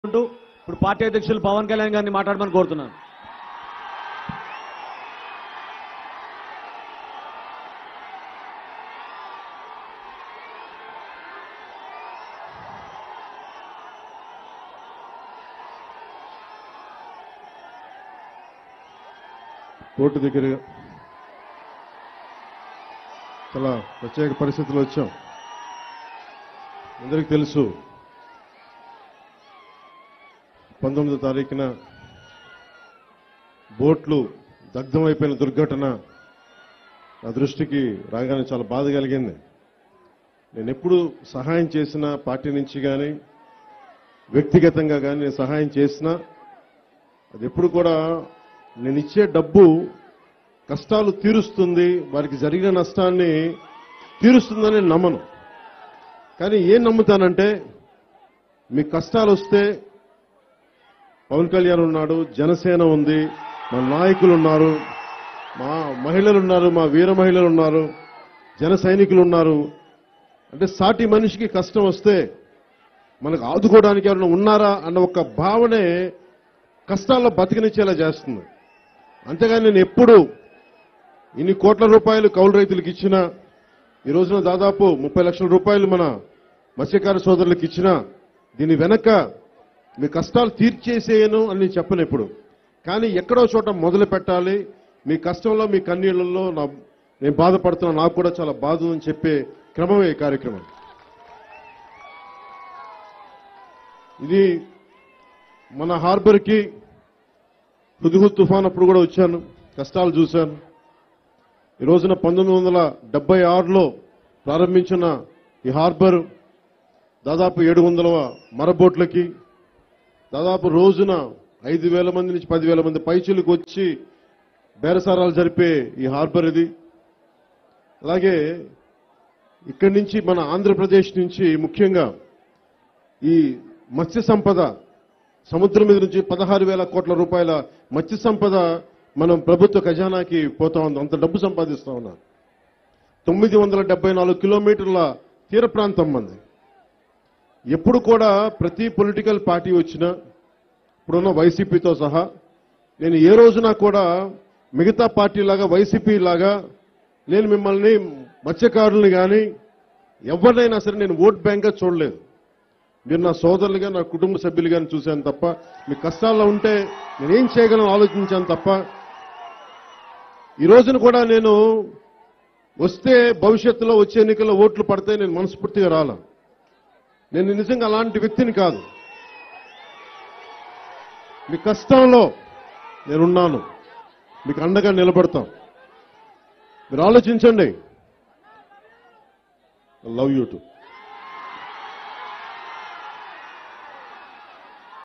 అంటూ ఇప్పుడు పార్టీ అధ్యక్షులు పవన్ కళ్యాణ్ గారిని మాట్లాడమని కోరుతున్నాను కోర్టు దగ్గర చాలా ప్రత్యేక పరిస్థితులు వచ్చాం అందరికీ తెలుసు పంతొమ్మిదో తారీఖున బోట్లు దగ్ధమైపోయిన దుర్ఘటన నా దృష్టికి రాగానే చాలా బాధ కలిగింది నేను ఎప్పుడు సహాయం చేసిన పార్టీ నుంచి కానీ వ్యక్తిగతంగా కానీ నేను సహాయం చేసినా అది ఎప్పుడు కూడా నేను ఇచ్చే డబ్బు కష్టాలు తీరుస్తుంది వారికి జరిగిన నష్టాన్ని తీరుస్తుందని నేను నమ్మను కానీ ఏం నమ్ముతానంటే మీ కష్టాలు వస్తే పవన్ కళ్యాణ్ ఉన్నాడు జనసేన ఉంది మా నాయకులు ఉన్నారు మా మహిళలు ఉన్నారు మా వీర మహిళలు ఉన్నారు జన సైనికులు ఉన్నారు అంటే సాటి మనిషికి కష్టం వస్తే మనకు ఆదుకోవడానికి ఎవరైనా ఉన్నారా అన్న ఒక భావనే కష్టాల్లో బతికనిచ్చేలా చేస్తుంది అంతేగాని నేను ఎప్పుడు ఇన్ని కోట్ల రూపాయలు కౌలు రైతులకు ఇచ్చిన ఈ రోజున దాదాపు ముప్పై లక్షల రూపాయలు మన మత్స్యకార సోదరులకు ఇచ్చిన దీని వెనక మీ కష్టాలు తీర్చేసేయను అని నేను చెప్పను ఎప్పుడు కానీ ఎక్కడో చోట మొదలు పెట్టాలి మీ కష్టంలో మీ కన్నీళ్లలో నా నేను బాధపడుతున్నా నాకు కూడా చాలా బాధ ఉందని చెప్పే క్రమమే ఈ కార్యక్రమం ఇది మన హార్బర్కి హుద్హుద్ తుఫాన్ అప్పుడు కూడా వచ్చాను కష్టాలు చూశాను ఈ రోజున పంతొమ్మిది వందల డెబ్బై ఆరులో ప్రారంభించిన ఈ హార్బర్ దాదాపు ఏడు వందల మరబోట్లకి దాదాపు రోజున ఐదు వేల మంది నుంచి పదివేల మంది పైచులకు వచ్చి బేరసారాలు జరిపే ఈ హార్బర్ ఇది అలాగే ఇక్కడి నుంచి మన ఆంధ్రప్రదేశ్ నుంచి ముఖ్యంగా ఈ మత్స్య సంపద సముద్రం మీద నుంచి పదహారు వేల కోట్ల రూపాయల మత్స్య సంపద మనం ప్రభుత్వ ఖజానాకి పోతా ఉంది అంత డబ్బు సంపాదిస్తా ఉన్నాం తొమ్మిది వందల డెబ్బై నాలుగు కిలోమీటర్ల తీర ప్రాంతం మంది ఎప్పుడు కూడా ప్రతి పొలిటికల్ పార్టీ వచ్చినా ఇప్పుడున్న వైసీపీతో సహా నేను ఏ రోజున కూడా మిగతా పార్టీ లాగా వైసీపీ లాగా నేను మిమ్మల్ని మత్స్యకారుల్ని కానీ ఎవరినైనా సరే నేను ఓట్ బ్యాంక్గా చూడలేదు మీరు నా సోదరులుగా నా కుటుంబ సభ్యులుగా చూశాను తప్ప మీ కష్టాల్లో ఉంటే నేనేం చేయగలను ఆలోచించాను తప్ప ఈ రోజున కూడా నేను వస్తే భవిష్యత్తులో వచ్చే ఎన్నికల్లో ఓట్లు పడితే నేను మనస్ఫూర్తిగా రాలా నేను నిజంగా అలాంటి వ్యక్తిని కాదు మీ కష్టంలో నేనున్నాను మీకు అండగా నిలబడతాం మీరు ఆలోచించండి లవ్ యూ టు